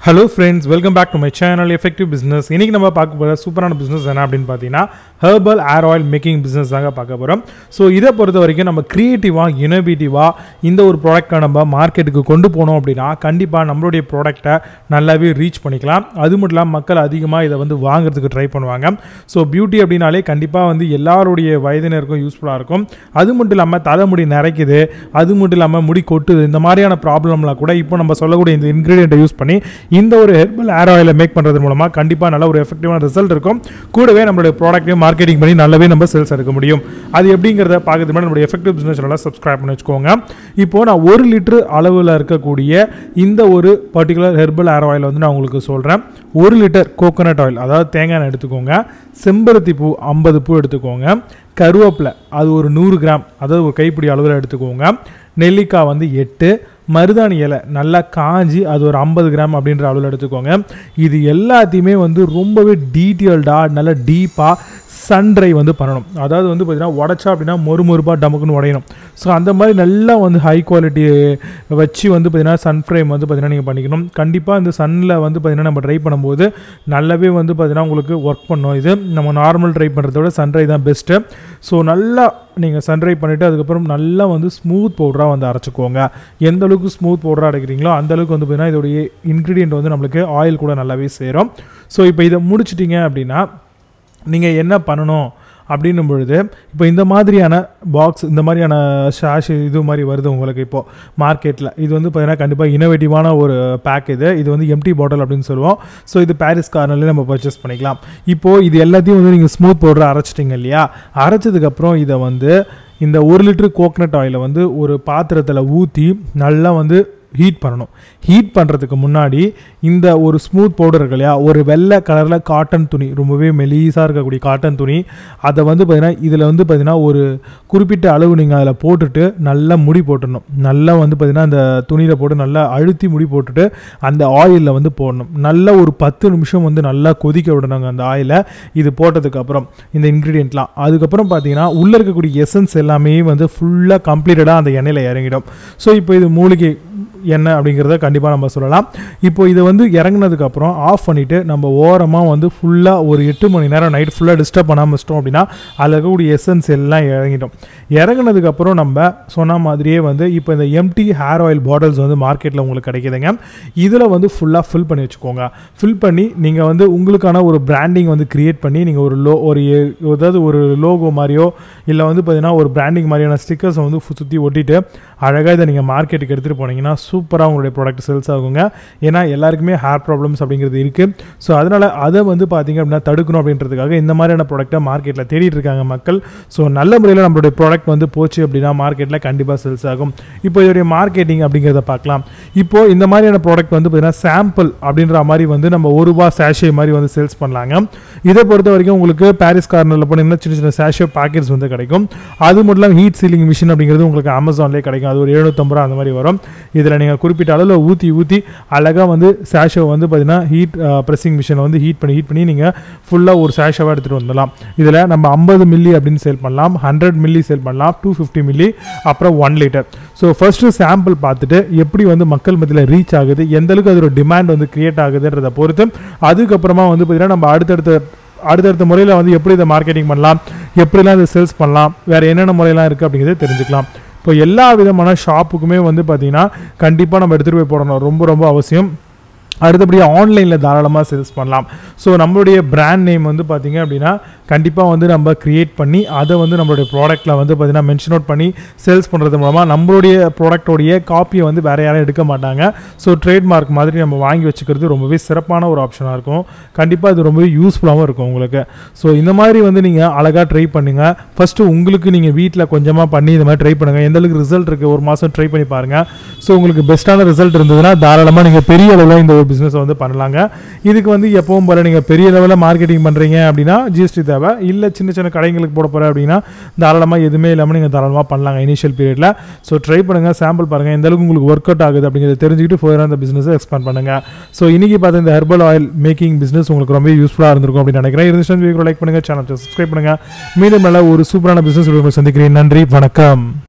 hello friends welcome back to my channel effective business இன்றைக்கி நம்ம பார்க்க போகிற சூப்பரான பிஸ்னஸ் என்ன அப்படின்னு பார்த்தீங்கன்னா herbal hair oil making business தாங்க பார்க்க போகிறோம் ஸோ இதை பொறுத்த வரைக்கும் நம்ம க்ரியேட்டிவாக இனோவேட்டிவாக இந்த ஒரு ப்ராடக்ட்டை நம்ம மார்க்கெட்டுக்கு கொண்டு போனோம் அப்படின்னா கண்டிப்பாக நம்மளுடைய ப்ராடக்ட்டை நல்லாவே ரீச் பண்ணிக்கலாம் அது மட்டும் இல்லாமல் மக்கள் அதிகமாக இதை வந்து வாங்குறதுக்கு ட்ரை பண்ணுவாங்க ஸோ பியூட்டி அப்படின்னாலே கண்டிப்பாக வந்து எல்லாருடைய வயதினருக்கும் யூஸ்ஃபுல்லாக இருக்கும் அது மட்டும் இல்லாமல் தலைமுடி நிறைக்குது அது மட்டும் இல்லாமல் முடி கொட்டுது இந்த மாதிரியான ப்ராப்ளம்லாம் கூட இப்போ நம்ம சொல்லக்கூடிய இந்த இன்க்ரீடியண்ட்டை யூஸ் பண்ணி இந்த ஒரு ஹெர்பல் ஏர் ஆயிலை மேக் பண்ணுறது மூலமாக கண்டிப்பாக நல்ல ஒரு எஃபெக்டிவான ரிசல்ட் இருக்கும் கூடவே நம்மளுடைய ப்ராடக்ட்டையும் மார்க்கெட்டிங் பண்ணி நல்லாவே நம்ம சேல்ஸ் எடுக்க முடியும் அது எப்படிங்கிறத பார்க்கறது முன்னாடி நம்மளுடைய எஃபெக்டிவ் பிஸ்னஸ் சேனலை சப்ஸ்கிரைப் பண்ணி வச்சுக்கோங்க இப்போ நான் ஒரு லிட்டர் அளவில் இருக்கக்கூடிய இந்த ஒரு பர்டிகுலர் ஹெர்பல் ஏர் ஆயில் வந்து நான் உங்களுக்கு சொல்கிறேன் ஒரு லிட்டர் கோகோனட் ஆயில் அதாவது தேங்காய் எண்ணெய் எடுத்துக்கோங்க செம்பருத்தி பூ ஐம்பது பூ எடுத்துக்கோங்க கருவேப்பிலை அது ஒரு நூறு கிராம் அதாவது ஒரு கைப்பிடி அளவில் எடுத்துக்கோங்க நெல்லிக்காய் வந்து எட்டு மருதாணி இலை நல்லா காஞ்சி அது ஒரு ஐம்பது கிராம் அப்படின்ற அளவில் எடுத்துக்கோங்க இது எல்லாத்தையுமே வந்து ரொம்பவே டீட்டெயில்டாக நல்லா டீப்பாக சன் ட்ரை வந்து பண்ணணும் அதாவது வந்து பார்த்திங்கன்னா உடச்சா அப்படின்னா மொறுமொறுப்பாக டமுக்குன்னு உடையணும் ஸோ அந்த மாதிரி நல்லா வந்து ஹை குவாலிட்டி வச்சு வந்து பார்த்திங்கன்னா சன் ஃப்ரேம் வந்து பார்த்திங்கன்னா நீங்கள் பண்ணிக்கணும் கண்டிப்பாக இந்த சன்னில் வந்து பார்த்திங்கன்னா நம்ம ட்ரை பண்ணும்போது நல்லாவே வந்து பார்த்திங்கன்னா உங்களுக்கு ஒர்க் பண்ணும் இது நம்ம நார்மல் ட்ரை பண்ணுறத விட சன் ட்ரை தான் பெஸ்ட்டு ஸோ நல்லா நீங்கள் சன்ட்ரை பண்ணிவிட்டு அதுக்கப்புறம் நல்லா வந்து ஸ்மூத் பவுடராக வந்து அரைச்சிக்கோங்க எந்த அளவுக்கு ஸ்மூத் பவுடராக அரைக்கிறீங்களோ அந்த அளவுக்கு வந்து பார்த்தீங்கன்னா இதோடைய இன்க்ரீடியன்ட் வந்து நம்மளுக்கு ஆயில் கூட நல்லாவே சேரும் ஸோ இப்போ இதை முடிச்சிட்டிங்க அப்படின்னா நீங்கள் என்ன பண்ணணும் அப்படின்னும் பொழுது இப்போ இந்த மாதிரியான பாக்ஸ் இந்த மாதிரியான ஷாஷ் இது மாதிரி வருது உங்களுக்கு இப்போது மார்க்கெட்டில் இது வந்து பார்த்தீங்கன்னா கண்டிப்பாக இனோவேட்டிவான ஒரு பேக் இது இது வந்து எம்டி பாட்டில் அப்படின்னு சொல்லுவோம் ஸோ இது பாரிஸ் கார்னர்லேயே நம்ம பர்ச்சேஸ் பண்ணிக்கலாம் இப்போது இது எல்லாத்தையும் வந்து நீங்கள் ஸ்மூத் பவுடர் அரைச்சிட்டிங்க இல்லையா அரைச்சதுக்கப்புறம் இதை வந்து இந்த ஒரு லிட்டர் கோகனட் ஆயிலை வந்து ஒரு பாத்திரத்தில் ஊற்றி நல்லா வந்து ஹீட் பண்ணணும் ஹீட் பண்ணுறதுக்கு முன்னாடி இந்த ஒரு ஸ்மூத் பவுடர் இருக்கு இல்லையா ஒரு வெள்ளை கலரில் காட்டன் துணி ரொம்பவே மெலீஸாக இருக்கக்கூடிய காட்டன் துணி அதை வந்து பார்த்திங்கன்னா இதில் வந்து பார்த்திங்கன்னா ஒரு குறிப்பிட்ட அளவு நீங்கள் அதில் போட்டுட்டு நல்லா முடி போட்டுடணும் நல்லா வந்து பார்த்திங்கன்னா அந்த துணியில் போட்டு நல்லா அழுத்தி முடி போட்டுட்டு அந்த ஆயிலில் வந்து போடணும் நல்லா ஒரு பத்து நிமிஷம் வந்து நல்லா கொதிக்க விடணுங்க அந்த ஆயிலை இது போட்டதுக்கப்புறம் இந்த இன்க்ரீடியண்ட்லாம் அதுக்கப்புறம் பார்த்தீங்கன்னா உள்ளே இருக்கக்கூடிய எசன்ஸ் எல்லாமே வந்து ஃபுல்லாக கம்ப்ளீட்டடாக அந்த எண்ணெயில் இறங்கிடும் ஸோ இப்போ இது மூலிகை என்ன அப்படிங்கிறத கண்டிப்பாக நம்ம சொல்லலாம் இப்போ இதை வந்து இறங்கினதுக்கப்புறம் ஆஃப் பண்ணிவிட்டு நம்ம ஓரமாக வந்து ஃபுல்லாக ஒரு எட்டு மணி நேரம் நைட் ஃபுல்லாக டிஸ்டர்ப் பண்ணாமல் வச்சிட்டோம் அப்படின்னா அதில் இருக்கக்கூடிய எசன்ஸ் எல்லாம் இறங்கிட்டோம் இறங்கினதுக்கப்புறம் நம்ம சொன்ன மாதிரியே வந்து இப்போ இந்த எம்டி ஹேர் ஆயில் பாட்டில்ஸ் வந்து மார்க்கெட்டில் உங்களுக்கு கிடைக்குதுங்க இதில் வந்து ஃபுல்லாக ஃபில் பண்ணி வச்சுக்கோங்க ஃபில் பண்ணி நீங்கள் வந்து உங்களுக்கான ஒரு பிராண்டிங் வந்து க்ரியேட் பண்ணி நீங்கள் ஒரு லோ ஒரு ஏதாவது ஒரு லோகோ மாதிரியோ இல்லை வந்து பார்த்தீங்கன்னா ஒரு பிராண்டிங் மாதிரியான ஸ்டிக்கர்ஸை வந்து சுற்றி ஒட்டிட்டு அழகாக இதை நீங்கள் மார்க்கெட்டுக்கு எடுத்துகிட்டு போனீங்கன்னா சூப்பராக உங்களுடைய ப்ராடக்ட் சேல்ஸ் ஆகுங்க ஏன்னா எல்லாருக்குமே ஹேர் ப்ராப்ளம்ஸ் அப்படிங்கிறது இருக்குது ஸோ அதனால் அதை வந்து பார்த்திங்க அப்படின்னா தடுக்கணும் அப்படின்றதுக்காக இந்த மாதிரியான ப்ராடக்ட்டை மார்க்கெட்டில் தேடிட்டு இருக்காங்க மக்கள் ஸோ நல்ல முறையில் நம்மளுடைய ப்ராடக்ட் வந்து போச்சு அப்படின்னா மார்க்கெட்டில் கண்டிப்பாக சேல்ஸ் ஆகும் இப்போ இதோடைய மார்க்கெட்டிங் அப்படிங்கிறத பார்க்கலாம் இப்போது இந்த மாதிரியான ப்ராடக்ட் வந்து பார்த்திங்கன்னா சாம்பிள் அப்படின்ற மாதிரி வந்து நம்ம ஒரு ரூபா சேஷே மாதிரி வந்து சேல்ஸ் பண்ணலாங்க இதை பொறுத்த வரைக்கும் உங்களுக்கு பாரிஸ் கார்னரில் போனீங்கன்னா சின்ன சின்ன சேஷே பேக்கெட்ஸ் வந்து கிடைக்கும் அது மட்டும் இல்லாமல் ஹீட் சீலிங் மிஷின் அப்படிங்கிறது உங்களுக்கு அமேசான்லேயே கிடைக்கும் அது ஒரு எழுநூத்தம்பது ரூபா அந்த மாதிரி வரும் இதில் நீங்கள் குறிப்பிட்ட அளவில் ஊற்றி ஊற்றி அழகாக வந்து சேஷோ வந்து பார்த்தீங்கன்னா ஹீட் ப்ரெஸ்ஸிங் மிஷினை வந்து ஹீட் பண்ணி ஹீட் பண்ணி நீங்கள் ஃபுல்லாக ஒரு சேஷோவாக எடுத்துகிட்டு வந்துடலாம் இதில் நம்ம ஐம்பது மில்லி அப்படின்னு சேல் பண்ணலாம் ஹண்ட்ரட் மில்லி சேல் பண்ணலாம் டூ ஃபிஃப்டி மில்லி அப்புறம் one litre so first sample பார்த்துட்டு எப்படி வந்து மக்கள் மத்தியில் ரீச் ஆகுது எந்த அளவுக்கு அதோட டிமாண்ட் வந்து க்ரியேட் ஆகுதுன்றதை பொறுத்து அதுக்கப்புறமா வந்து பார்த்திங்கன்னா நம்ம அடுத்தடுத்த அடுத்தடுத்த முறையில் வந்து எப்படி இதை மார்க்கெட்டிங் பண்ணலாம் எப்படிலாம் இதை சேல்ஸ் பண்ணலாம் வேறு என்னென்ன முறையெல்லாம் இருக்குது அப்படிங்கிறத தெரிஞ்சுக்கலாம் இப்போ எல்லா விதமான ஷாப்புக்குமே வந்து பார்த்திங்கன்னா கண்டிப்பாக நம்ம எடுத்துகிட்டு போய் போடணும் ரொம்ப ரொம்ப அவசியம் அடுத்தபடியாக ஆன்லைனில் தாராளமாக சேல்ஸ் பண்ணலாம் ஸோ நம்மளுடைய பிராண்ட் நேம் வந்து பார்த்திங்க அப்படின்னா கண்டிப்பாக வந்து நம்ம க்ரியேட் பண்ணி அதை வந்து நம்மளுடைய ப்ராடக்ட்டில் வந்து பார்த்திங்கன்னா மென்ஷன் அவுட் பண்ணி சேல்ஸ் பண்ணுறது மூலமாக நம்மளுடைய ப்ராடக்டோடைய காப்பியை வந்து வேறு யாரும் எடுக்க மாட்டாங்க ஸோ ட்ரேட்மார்க் மாதிரி நம்ம வாங்கி வச்சுக்கிறது ரொம்பவே சிறப்பான ஒரு ஆப்ஷனாக இருக்கும் கண்டிப்பாக இது ரொம்பவே யூஸ்ஃபுல்லாகவும் இருக்கும் உங்களுக்கு ஸோ இந்த மாதிரி வந்து நீங்கள் அழகாக ட்ரை பண்ணுங்கள் ஃபஸ்ட்டு உங்களுக்கு நீங்கள் வீட்டில் கொஞ்சமாக பண்ணி இந்த மாதிரி ட்ரை பண்ணுங்கள் எந்த அளவுக்கு ரிசல்ட் இருக்குது ஒரு மாதம் ட்ரை பண்ணி பாருங்கள் ஸோ உங்களுக்கு பெஸ்ட்டான ரிசல்ட் இருந்ததுன்னா தாராளமாக நீங்கள் பெரிய அளவில் இந்த ஒரு பிஸ்னஸை வந்து பண்ணலாங்க இதுக்கு வந்து எப்பவும் போல நீங்கள் பெரிய லெவலில் மார்க்கெட்டிங் பண்ணுறீங்க அப்படின்னா ஜிஎஸ்டி தேவை இல்லை சின்ன சின்ன கடைங்களுக்கு போட போகிற அப்படின்னா தாராளமாக எதுவுமே இல்லாமல் நீங்கள் தாராளமாக பண்ணலாங்க இனிஷியல் பீரியடில் ஸோ ட்ரை பண்ணுங்கள் சாம்பிள் பாருங்கள் எந்த அளவுக்கு உங்களுக்கு ஒர்க் அவுட் ஆகுது அப்படிங்கிறத தெரிஞ்சுக்கிட்டு ஃபோராக அந்த பிஸ்னஸை எக்ஸ்பேண்ட் பண்ணுங்கள் ஸோ இன்றைக்கி பார்த்த இந்த ஹெர்பல் ஆயில் மேக்கிங் பிஸ்னஸ் உங்களுக்கு ரொம்ப யூஸ்ஃபுல்லாக இருந்திருக்கும் அப்படின்னு நினைக்கிறேன் இருந்துச்சு வீடியோ லைக் பண்ணுங்கள் சேனல் சப்ஸ்கிரைப் பண்ணுங்கள் மீண்டும் நல்ல ஒரு சூப்பரான பிஸ்னஸ் சந்திக்கிறேன் நன்றி வணக்கம்